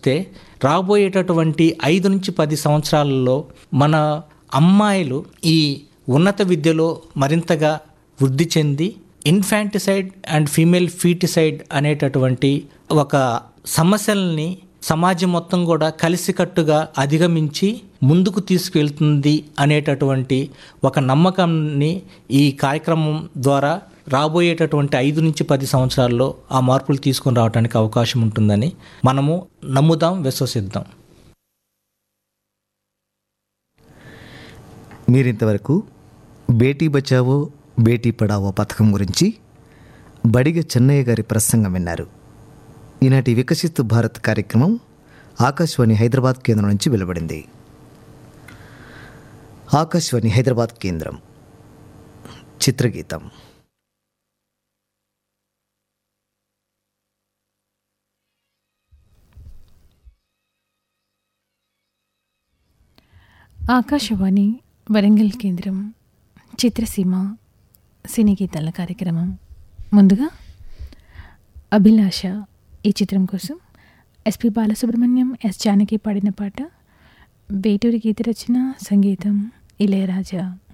చూస్తే రాబోయేటటువంటి ఐదు నుంచి పది సంవత్సరాలలో మన అమ్మాయిలు ఈ ఉన్నత విద్యలో మరింతగా వృద్ధి చెంది ఇన్ఫాంటిసైడ్ అండ్ ఫీమేల్ ఫీటిసైడ్ అనేటటువంటి ఒక సమస్యల్ని సమాజం మొత్తం కూడా కలిసికట్టుగా అధిగమించి ముందుకు తీసుకెళ్తుంది అనేటటువంటి ఒక నమ్మకాన్ని ఈ కార్యక్రమం ద్వారా రాబోయేటటువంటి ఐదు నుంచి పది సంవత్సరాల్లో ఆ మార్పులు తీసుకొని రావడానికి అవకాశం ఉంటుందని మనము నమ్ముదాం విశ్వసిద్దాం మీరింతవరకు బేటీ బచావో బేటీ పడావో పథకం గురించి బడిగ చెన్నయ్య గారి ప్రసంగం విన్నారు ఈనాటి వికసిత్ భారత్ కార్యక్రమం ఆకాశవాణి హైదరాబాద్ కేంద్రం నుంచి వెలువడింది ఆకాశవాణి హైదరాబాద్ కేంద్రం చిత్రగీతం ఆకాశవాణి వరంగల్ కేంద్రం చిత్రసీమ సినీ గీతాల కార్యక్రమం ముందుగా అభిలాష ఈ చిత్రం కోసం ఎస్పి బాలసుబ్రహ్మణ్యం ఎస్ జానకి పాడిన పాట వేటూరి గీత రచన సంగీతం ఇళయరాజా